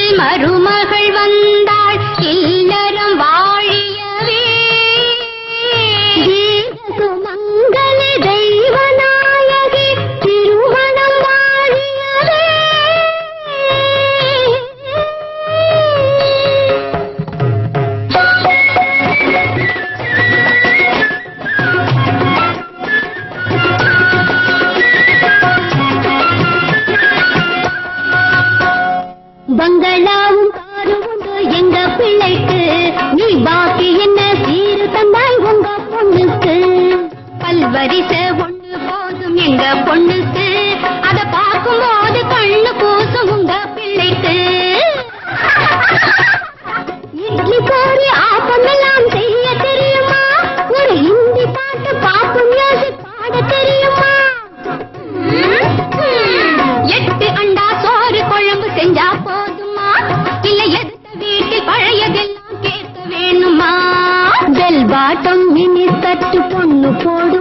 வீட்டில் மருமகள் வந்தாள் இல்லறம் வாழியவே சுமங்கல தெய்வநாயகி திருமணம் வாழியவே பங்களாவும் காரும் உண்டு எங்க பிள்ளைக்கு நீ பாக்கி என்ன சீரு தந்தாய் உங்க பொண்ணுக்கு பல்வரிசை ஒண்ணு போதும் எங்க பொண்ணுக்கு அத பார்க்கும்போது கண்ணு கூசும் உங்க பிள்ளைக்கு இட்லி போரி ஆப்பமெல்லாம் செய்ய தெரியுமா ஒரு ஹிந்தி பாட்டு பாப்பு மியூசிக் பாட தெரியுமா எட்டு அண்டா சோறு குழம்பு செஞ்சா போதுமா இல்ல எதுத்த வீட்டில் பழையதெல்லாம் கேட்க வேணுமா பெல் பாட்டம் மினி தட்டு பொண்ணு போடு